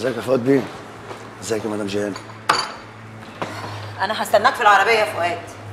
ازيك يا فؤاد بيه ازيك يا مدام جيهان انا هستناك في العربيه يا فؤاد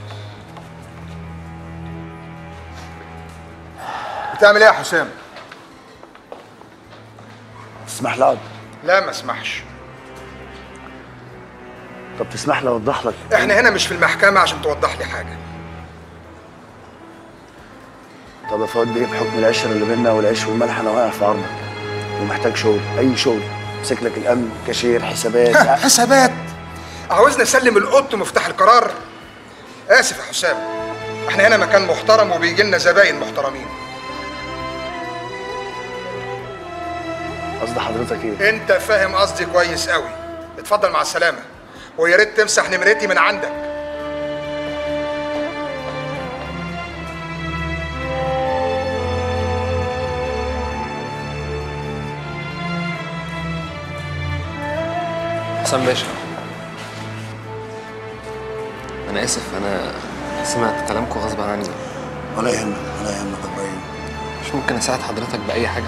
بتعمل ايه يا حسام؟ تسمح لي اقعد لا ما اسمحش طب تسمح لي اوضح لك احنا هنا مش في المحكمة عشان توضح لي حاجة طب يا فؤاد بيه بحكم العشره اللي بينا والعيش والملح انا واقع في عرضك ومحتاج شغل اي شغل امسك لك الامن كاشير حسابات حسابات عاوزني اسلم القط مفتاح القرار اسف يا حسام احنا هنا مكان محترم وبيجي لنا زباين محترمين قصد حضرتك ايه انت فاهم قصدي كويس قوي اتفضل مع السلامة ويا ريت تمسح نمرتي من عندك حسام باشا انا اسف انا سمعت كلامكم غصب عني ولا يهمك ولا يهمك يا ابراهيم مش ممكن اساعد حضرتك باي حاجه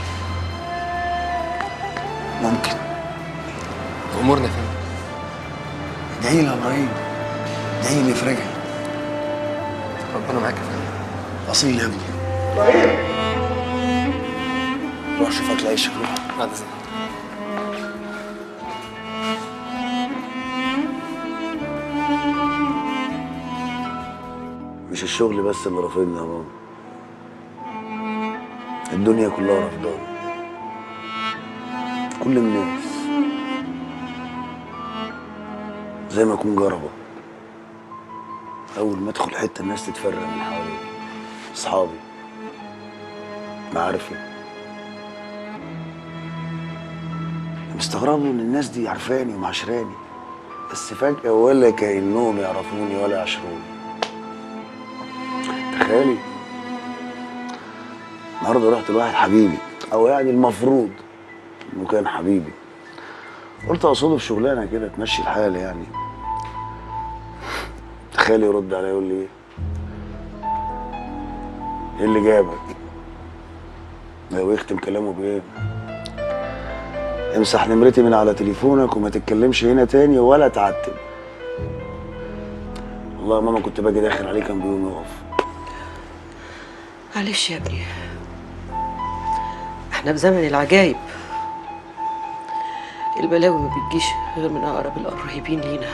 ممكن امورنا يا فندم ادعي لي يا ابراهيم ادعي لي في رجعي ربنا معاك يا فندم اصيل يا ابني روح شوف اكل عيشك روح بعد اذنك مش الشغل بس اللي رافضني يا ماما الدنيا كلها رافضاني كل الناس زي ما اكون جربة اول ما ادخل حته الناس تتفرق من حواليا اصحابي معارفي مستغربوا ان الناس دي عارفاني ومعاشراني بس فجأة ولا كأنهم يعرفوني ولا يعاشروني تخيلي النهارده رحت لواحد حبيبي او يعني المفروض انه كان حبيبي قلت اقصده في شغلانه كده تمشي الحال يعني تخيلي يرد عليا يقول لي ايه ايه اللي جابك لو يختم كلامه بايه امسح نمرتي من على تليفونك وما تتكلمش هنا تاني ولا تعتب والله يا ماما كنت باجي داخل عليه كان بيقوم يقف معلش يا ابني احنا في زمن العجايب البلاوي ما بتجيش غير من اقرب القريبين لينا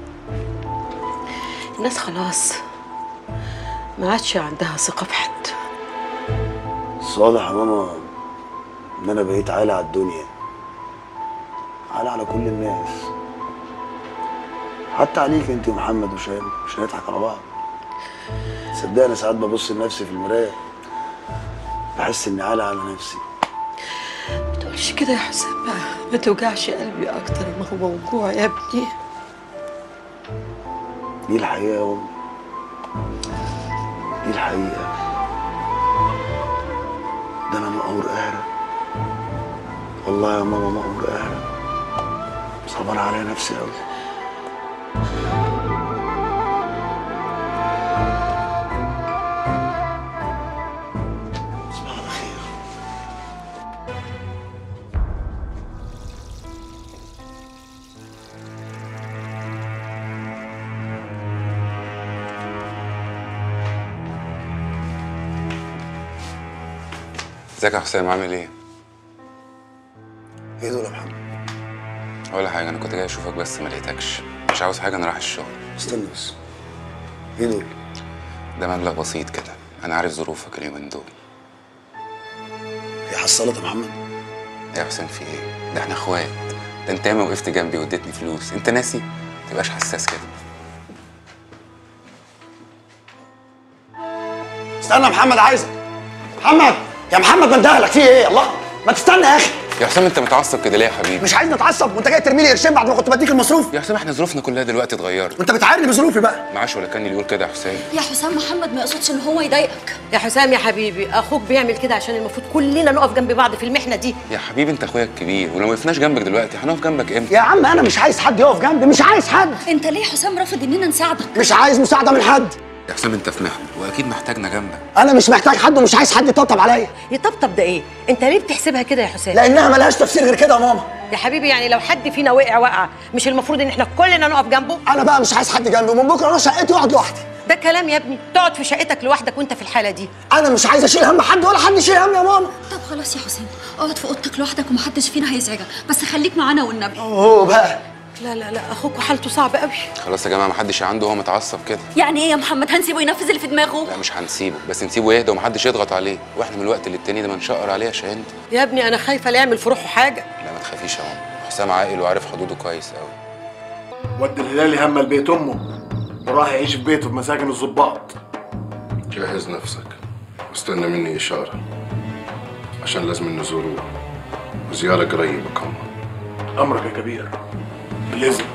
الناس خلاص ما عادش عندها ثقة في حد بس واضح يا ماما ان انا بقيت عالي على الدنيا عالي على كل الناس حتى عليك انت ومحمد وشام مش هنضحك على بعض صدقني ساعات ببص لنفسي في المرايه بحس اني عالي على نفسي ما تقولش كده يا حسام بقى ما توجعش قلبي اكتر ما هو موجوع يا ابني دي الحقيقه يا امي دي الحقيقه ده انا مقهور قهرة والله يا ماما مقهور قهرة صعبان عليا نفسي قوي صباح الخير ازيك يا حسام عامل ايه؟ ايه دول يا محمد ولا حاجة أنا كنت جاي أشوفك بس ما لقيتكش مش عاوز حاجة أنا رايح الشغل استنى بس ايه دول ده مبلغ بسيط كده أنا عارف ظروفك اليومين دول هي حصلت يا محمد يا حسام في ايه؟ ده احنا اخوات ده انت ياما وقفت جنبي واديتني فلوس انت ناسي؟ متبقاش حساس كده استنى يا محمد عايزك محمد يا محمد من دهلك في ايه الله ما تستنى يا اخي يا حسام انت متعصب كده ليه يا حبيبي؟ مش عايز نتعصب وانت جاي ترمي لي قرشين بعد ما كنت بديك المصروف يا حسام احنا ظروفنا كلها دلوقتي اتغيرت وانت بتعايرني بظروفي بقى معاش ولا كان اللي يقول كده يا حسام يا حسام محمد ما يقصدش ان هو يضايقك يا حسام يا حبيبي اخوك بيعمل كده عشان المفروض كلنا نقف جنب بعض في المحنة دي يا حبيبي انت اخويا الكبير ولو ما وقفناش جنبك دلوقتي هنقف جنبك امتى؟ يا عم انا مش عايز حد يقف جنبي مش عايز حد انت ليه حسام رافض اننا نساعدك مش عايز مساعده من حد يا حسام انت في محنة واكيد محتاجنا جنبك انا مش محتاج حد ومش عايز حد يطبطب عليا يطبطب ده ايه انت ليه بتحسبها كده يا حسام لانها ملهاش تفسير غير كده يا ماما يا حبيبي يعني لو حد فينا وقع وقع مش المفروض ان احنا كلنا نقف جنبه انا بقى مش عايز حد جنبي ومن بكره اروح شقتي واقعد لوحدي ده كلام يا ابني تقعد في شقتك لوحدك وانت في الحاله دي انا مش عايز اشيل هم حد ولا حد يشيل هم يا ماما طب خلاص يا حسام اقعد في اوضتك لوحدك ومحدش فينا هيزعجك بس خليك معانا والنبي هو بقى لا لا لا اخوك حالته صعبه قوي خلاص يا جماعه محدش عنده هو متعصب كده يعني ايه يا محمد هنسيبه ينفذ اللي في دماغه لا مش هنسيبه بس نسيبه يهدى ومحدش يضغط عليه واحنا من الوقت للتاني ده بنشقر عليه يا شاهين يا ابني انا خايفه لا يعمل في روحه حاجه لا ما تخافيش يا ماما حسام عاقل وعارف حدوده كويس قوي ود الهلالي هم البيت امه وراح يعيش في بيته في مساكن الظباط جهز نفسك واستنى مني إشارة عشان لازم نزوروه وزيارة قريبة كمان امرك يا كبير بالاذن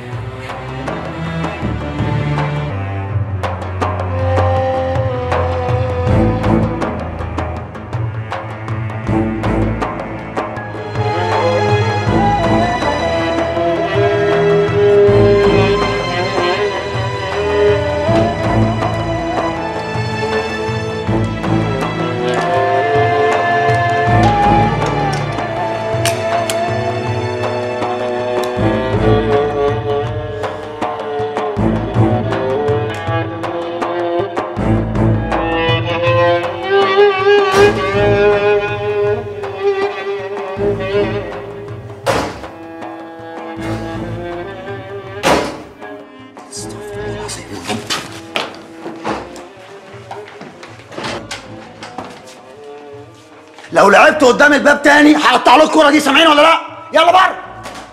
لو لعبت قدام الباب تاني هقطع له الكوره دي سامعين ولا لا يلا بره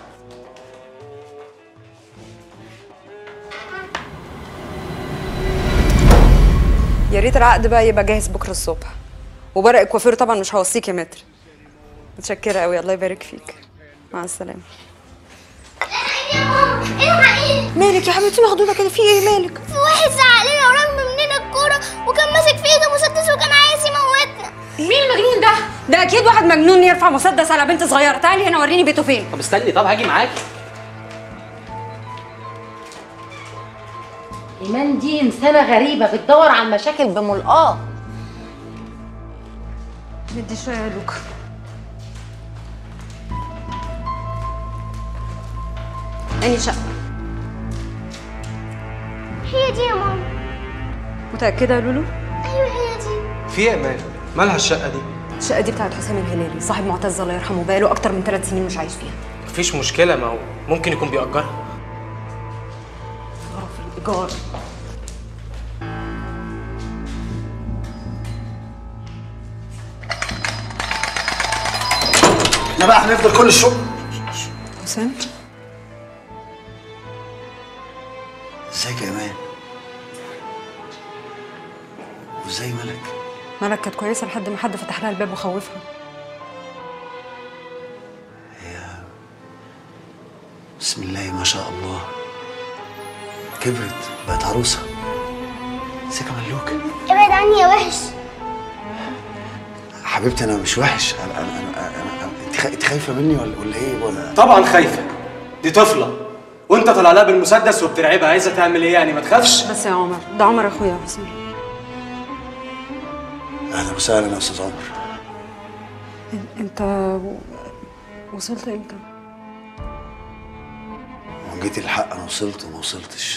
يا ريت العقد بقى يبقى جاهز بكره الصبح وبرق الكوافير طبعا مش هوصيك يا متر متشكره قوي الله يبارك فيك مع السلامه مالك يا حبيبتي مخضوضه كده في ايه مالك في واحد زعق لنا ورمى مننا الكورة وكان ماسك في ايده مسدس وكان عايز يموتنا مين المجنون ده ده اكيد واحد مجنون يرفع مسدس على بنت صغيره تعالي هنا وريني بيته فين طب استني طب هاجي معاكي إيمان دي إنسانة غريبة بتدور على المشاكل بملقاه ندي شويه يا لوكا اني شقه هي دي يا ماما متاكده يا لولو ايوه هي دي في ايه يا امان مالها الشقه دي الشقه دي بتاعت حسام الهلالي صاحب معتز الله يرحمه بقاله اكتر من ثلاث سنين مش عايش فيها مفيش مشكله ما هو ممكن يكون بيأجرها ايجار احنا بقى هنفضل كل الشغل حسام ازيك يا امان وازاي ملك مالك كانت كويسه لحد ما حد فتح لها الباب وخوفها بسم الله ما شاء الله كبرت بقت عروسه ازيك يا ملوك ابعد عني يا وحش حبيبتي انا مش وحش انا انا انا, أنا, أنا انت خا- انت خايفه مني ولا ولا ايه ولا طبعا خايفه دي طفله وانت طالع لها بالمسدس وبترعبها عايزه تعمل ايه يعني ما تخافش بس يا عمر ده عمر اخويا يا حسام اهلا وسهلا يا استاذ عمر انت وصلت امتى هو جيت الحق انا وصلت وما وصلتش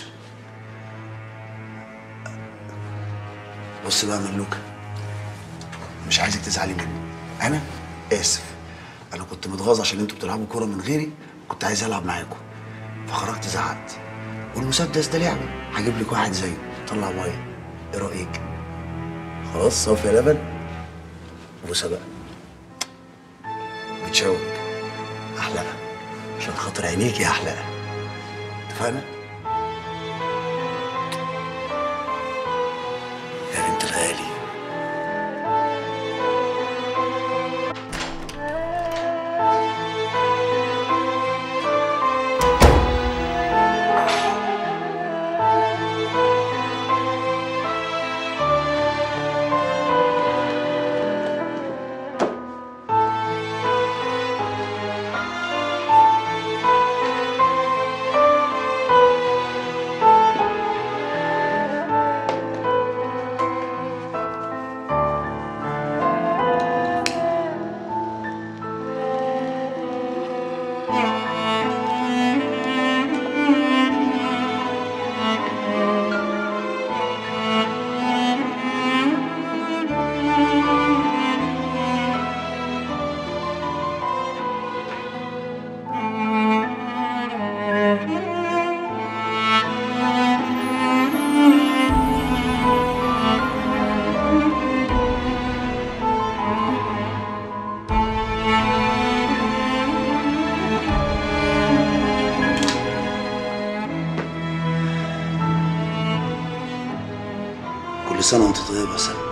بص بقى يا ملوكه مش عايزك تزعلي مني انا اسف انا كنت متغاظ عشان انتوا بتلعبوا كوره من غيري كنت عايز العب معاكم فخرجت زعقت والمسدس ده لعبه هجيب لك واحد زيه طلع ميه ايه رايك خلاص صافي يا لبن بوسه بقى بتشاور احلقه عشان خاطر عينيك يا احلقه اتفقنا يا بنت الغالي كل سنة وانت طيبة يا سلمى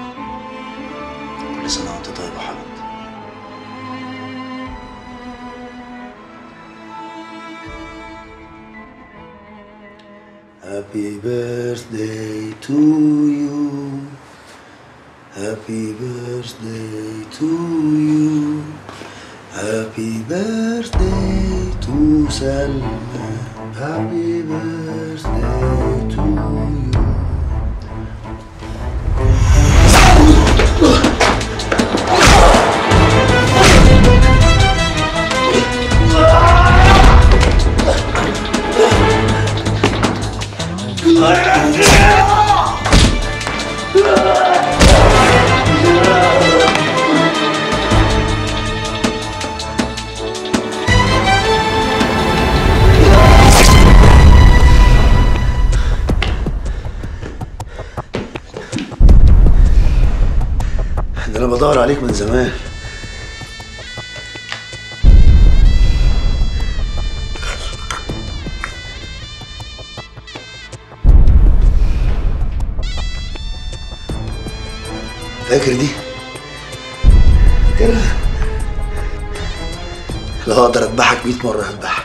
كل سنة وانت طيبة يا حبيبتي Happy birthday to you Happy birthday to you Happy birthday to Salma Happy birthday to you ده انا بدور عليك من زمان فاكر دي فاكرها لو اقدر اذبحك 100 مره هذبحك